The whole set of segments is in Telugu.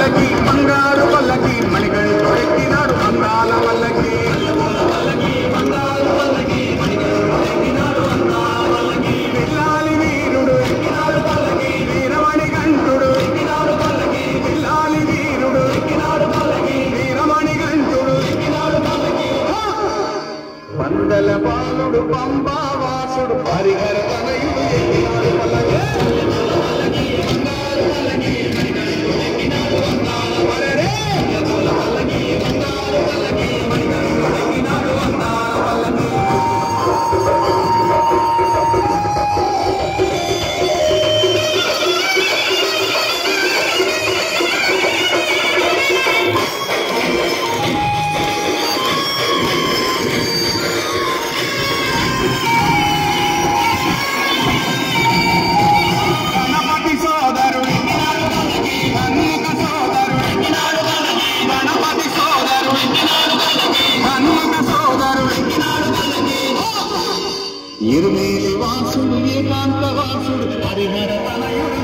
పల్లకి బంగారు పల్లకి మణిగంటుడెక్కినాడు అందాల పల్లకి పిల్లాలి వీరుడు ఎక్కినాడు పల్లకి వీరమణి గంటుడు ఎక్కినాడు పల్లకి పిల్లాలి వీరుడు ఎక్కినాడు పల్లకి వీరమణి గంటుడు ఎక్కినాడు పల్లకి పందల బాలుడు పంబావాసుడు హరిహర తనయుడు ఎక్కినాడు పల్లకి గణపతి సోదరుడు హన్ముఖ సోదరుడు గణపతి సోదరుడు హన్ముఖ సోదరుడు ఇరుమేలి వాసుడు ఏకాంత వాసుడు హరిహర తనయుడు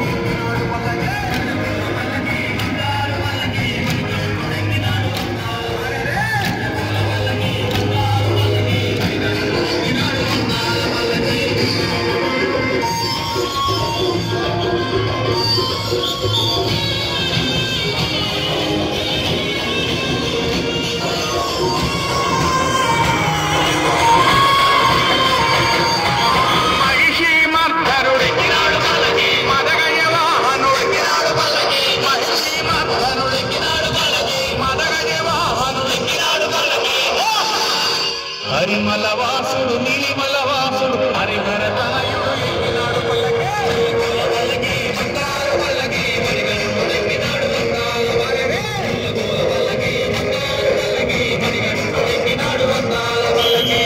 మహిషి మర్ధనుడెక్కినాడు పల్లకి మదగయ వాహనుడెక్కినాడు పల్లకి మహిషి మర్ధనుడెక్కినాడు పల్లకి మదగయ వాహనుడెక్కినాడు పల్లకి హరిమల వాసుడు నీలిమల వాసుడు హరిహర తనయుడు ఎక్కినాడు పల్లకి పల్లకి బంగారు పల్లకి మణిగంటుడెక్కినాడు బంగారు పల్లకి పల్లకి బంగారు పల్లకి మణిగంటుడెక్కినాడు బంగారు పల్లకి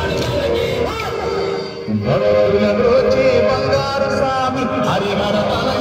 భక్తుల రోచి బంగారు స్వామి హరిహర తనయ